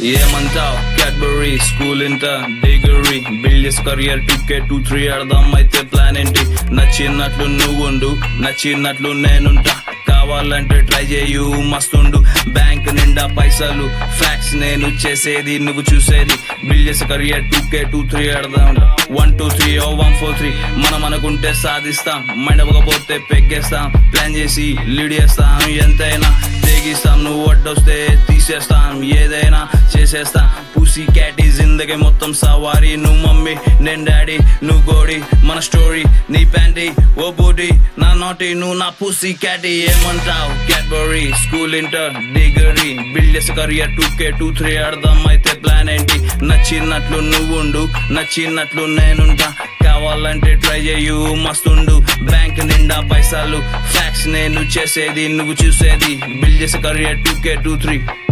ఏమంటావ్ Cadbury school inter degree బిల్డెస్ career two K two three ఆడదాం అయితే ప్లాన్ ఏంటి నచ్చినట్లు నువ్వు ఉండు నచ్చినట్లు నేనుంటా కావాలంటే ట్రై చేయు మస్తుండు బ్యాంక్ నిండా పైసలు ఫ్యాక్స్ నేను చేసేది నువ్వు చూసేది బిల్డెస్ career two K two three ఆడదాం one two three O one four three మనం అనుకుంటే సాధిస్తాం మైండ్ అవ్వకపోతే పెగ్గేస్తాం ప్లాన్ చేసి లీడ్ చేస్తాం ఎంతైనా తెగిస్తాం నువ్వు అడ్డొస్తే తీసేస్తాం ఏదైనా చేసేస్తాం పూసి క్యాటీ జిందగీ మొత్తం సవారీ నువ్వు మమ్మీ నేను డాడీ నువ్వు గోడి మన స్టోరీ నీ ప్యాంటీ ఓ బోడి నా నాటి నువ్వు నా పూసి క్యాటీ ఏమంటావు Cadbury school inter degree build చేసే career two K two three ఆడదాం అయితే ప్లాన్ ఏంటి నచ్చినట్లు నువ్వు ఉండు నచ్చినట్లు నేనుంటా కావాలంటే ట్రై చేయు మస్తుండు బ్యాంక్ నిండా పైసలు ఫ్యాక్స్ నేను చేసేది నువ్వు చూసేది బిల్డ్ చేసే career two K two three